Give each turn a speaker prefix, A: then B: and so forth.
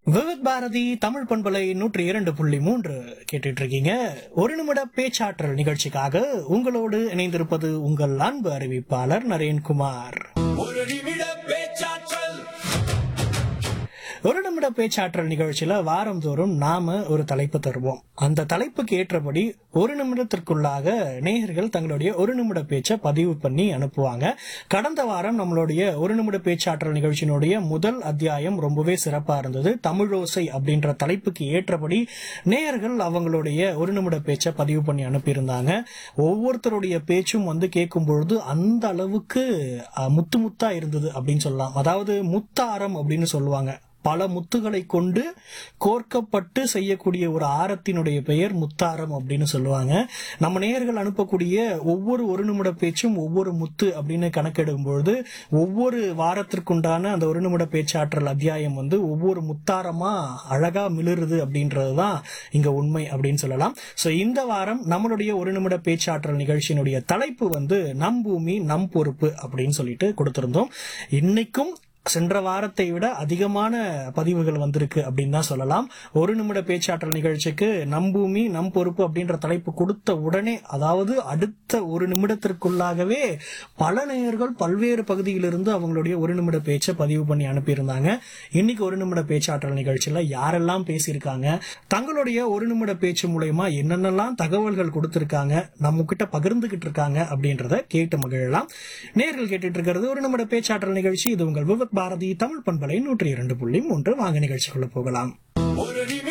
A: விவித் பாரதி தமிழ் பண்பலை நூற்றி இரண்டு புள்ளி மூன்று கேட்டுட்டு இருக்கீங்க ஒரு நிமிட பேச்சாற்றல் நிகழ்ச்சிக்காக உங்களோடு இணைந்திருப்பது உங்கள் அன்பு அறிவிப்பாளர் நரேன்குமார்
B: ஒரு நிமிட பேச்சாற்றல்
A: ஒரு நிமிட பேச்சாற்றல் நிகழ்ச்சியில வாரந்தோறும் நாம ஒரு தலைப்பு தருவோம் அந்த தலைப்புக்கு ஏற்றபடி ஒரு நிமிடத்திற்குள்ளாக நேயர்கள் தங்களுடைய ஒரு நிமிட பேச்சை பதிவு பண்ணி அனுப்புவாங்க கடந்த வாரம் நம்மளுடைய ஒரு நிமிட பேச்சாற்றல் நிகழ்ச்சியினுடைய முதல் அத்தியாயம் ரொம்பவே சிறப்பா இருந்தது தமிழோசை அப்படின்ற தலைப்புக்கு ஏற்றபடி நேயர்கள் அவங்களுடைய ஒரு நிமிட பேச்சை பதிவு பண்ணி அனுப்பியிருந்தாங்க ஒவ்வொருத்தருடைய பேச்சும் வந்து கேட்கும் பொழுது அந்த அளவுக்கு அஹ், முத்து முத்தா இருந்தது அப்படின்னு சொல்லலாம் அதாவது முத்தாரம் அப்படின்னு சொல்லுவாங்க பல முத்துகளை கொண்டு கோர்க்கப்பட்டு செய்யக்கூடிய ஒரு ஆரத்தினுடைய பெயர் முத்தாரம் அப்படின்னு சொல்லுவாங்க நம்ம நேயர்கள் அனுப்பக்கூடிய ஒவ்வொரு ஒரு நிமிட பேச்சும் ஒவ்வொரு முத்து அப்படின்னு கணக்கெடுக்கும் பொழுது ஒவ்வொரு வாரத்திற்குண்டான அந்த ஒரு நிமிட பேச்சாற்றல் அத்தியாயம் வந்து ஒவ்வொரு முத்தாரமா அழகா மிளிருது அப்படின்றதுதான் இங்க உண்மை அப்படின்னு சொல்லலாம் சோ இந்த வாரம் நம்மளுடைய ஒரு நிமிட பேச்சாற்றல் நிகழ்ச்சியினுடைய தலைப்பு வந்து நம் பூமி நம் பொறுப்பு அப்படின்னு சொல்லிட்டு கொடுத்திருந்தோம் இன்னைக்கும் சென்ற வாரத்தை விட அதிகமான பதிவுகள் வந்திருக்கு அப்படின்னு தான் சொல்லலாம் ஒரு நிமிட பேச்சாற்றல் நிகழ்ச்சிக்கு நம் பூமி நம் பொறுப்பு அப்படின்ற தலைப்பு கொடுத்த உடனே அதாவது அடுத்த ஒரு நிமிடத்திற்குள்ளாகவே பல நேயர்கள் பல்வேறு பகுதியிலிருந்து அவங்களுடைய ஒரு நிமிட பேச்சை பதிவு பண்ணி அனுப்பியிருந்தாங்க இன்னைக்கு ஒரு நிமிட பேச்சாற்றல் நிகழ்ச்சியில யாரெல்லாம் பேசியிருக்காங்க தங்களுடைய ஒரு நிமிட பேச்சு மூலயமா என்னென்னலாம் தகவல்கள் கொடுத்திருக்காங்க நம்ம கிட்ட பகிர்ந்துகிட்டு இருக்காங்க அப்படின்றத கேட்டு மகிழலாம் நேர்கள் கேட்டுட்டு இருக்கிறது ஒரு நிமிட பேச்சாற்றல் நிகழ்ச்சி இது உங்கள் விவத் பாரதி தமிழ் பண்பலை நூற்றி இரண்டு புள்ளி மூன்று வாங்க நிகழ்ச்சிக்குள்ள போகலாம்